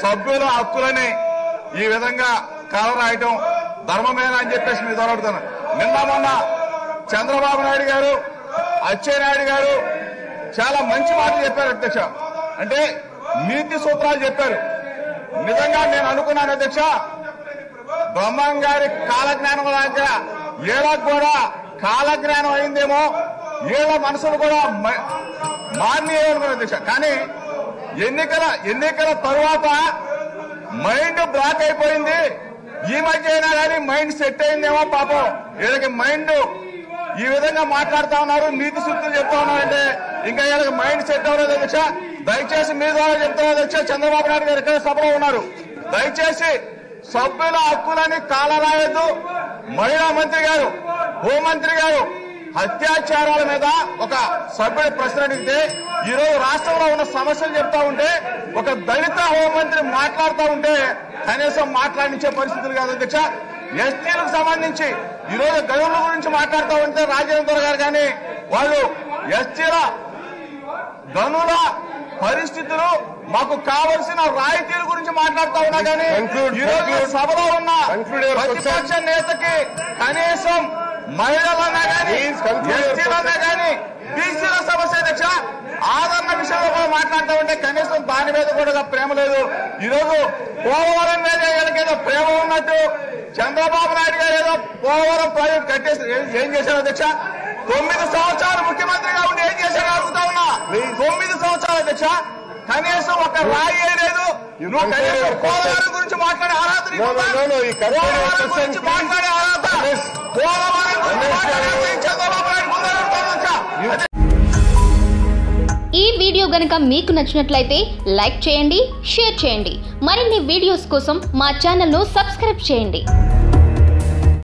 సభ్యుల హక్కులని ఈ విధంగా కాలరాయటం ధర్మమేనా అని చెప్పేసి మీ దొరకడుతున్నాను నిన్న మొన్న చంద్రబాబు నాయుడు గారు అచ్చెన్నాయుడు గారు చాలా మంచి మాటలు చెప్పారు అధ్యక్ష అంటే నీతి సూత్రాలు చెప్పారు నిజంగా నేను అనుకున్నాను అధ్యక్ష బ్రహ్మం గారి కాలజ్ఞానం దగ్గర ఏళ్ళకు కూడా కాలజ్ఞానం అయిందేమో ఏళ్ళ మనసులు కూడా మ- మారినాయి అనుకున్నాను అధ్యక్ష కానీ ఎన్నికల ఎన్నికల తరువాత మైండ్ బ్లాక్ అయిపోయింది ఈ మధ్య అయినా కానీ మైండ్ సెట్ అయిందేమో పాపం వీళ్ళకి మైండ్ ఈ విధంగా మాట్లాడుతా ఉన్నారు నీతి సూక్తులు చెప్తా ఉన్నారంటే ఇంకా వీళ్ళకి మైండ్ సెట్ అవ్వలేదు అధ్యక్ష దయచేసి మీ ద్వారా చెప్తున్నారు అధ్యక్ష చంద్రబాబు నాయుడు గారు ఇక్కడ సభలో ఉన్నారు దయచేసి సభ్యుల హక్కులని కాలరాయద్దు మహిళా మంత్రి గారు హోంమంత్రి గారు అత్యాచారాల మీద ఒక సభ్యుడు ప్రశ్న అడిగితే ఈ రోజు రాష్ట్రంలో ఉన్న సమస్యలు చెప్తా ఉంటే ఒక దళిత హోంమంత్రి మాట్లాడుతూ ఉంటే కనీసం మాట్లాడించే పరిస్థితులు కాదు అధ్యక్ష ఎస్టీలకు సంబంధించి ఈ రోజు గడువుల గురించి మాట్లాడుతూ ఉంటే రాజేంద్ర గారు కానీ వాళ్ళు ఎస్టీల గనుల పరిస్థితులు మాకు కావలసిన రాయితీల గురించి మాట్లాడుతూ ఉన్నా కానీ Conclude, ఈ రోజు conclude. సభలో ఉన్న Conclude your ప్రతిపక్ష నేతకి కనీసం మహిళలన్నా కానీ Please conclude your ఎస్టీలన్నా కానీ బీసీల సమస్య అధ్యక్ష ఆదరణ విషయంలో కూడా మాట్లాడుతూ ఉంటే కనీసం దాని మీద కూడా ప్రేమ లేదు ఈ రోజు పోలవరం మీద వీళ్ళకేదో ప్రేమ ఉన్నట్టు చంద్రబాబు నాయుడు గారు ఏదో పోలవరం ప్రాజెక్ట్ కట్టేసి ఏం- ఏం చేశారు అధ్యక్ష తొమ్మిది సంవత్సరాలు ముఖ్యమంత్రిగా ఉండి ఏం చేశారు అడుగుతా ఉన్నా తొమ్మిది సంవత్సరాలు అధ్యక్ష కనీసం ఒక రాయి వేయలేదు You నువ్వు conclude కనీసం your question. పోలవరం గురించి మాట్లాడే అర్హత నీకు No, no, ఉందా? no, no, you conclude your Polavaram question, గురించి please. మాట్లాడే అర్హత Yes. పోలవరం గురించి Yes, మాట్లాడే sir. అర్హత ఈ చంద్రబాబు నాయుడు ముందు అడుగుతాను అధ్యక్ష. అదే ఈ వీడియో గనుక మీకు నచ్చినట్లయితే లైక్ చేయండి షేర్ చేయండి మరిన్ని వీడియోస్ కోసం మా ఛానల్ను సబ్స్క్రైబ్ చేయండి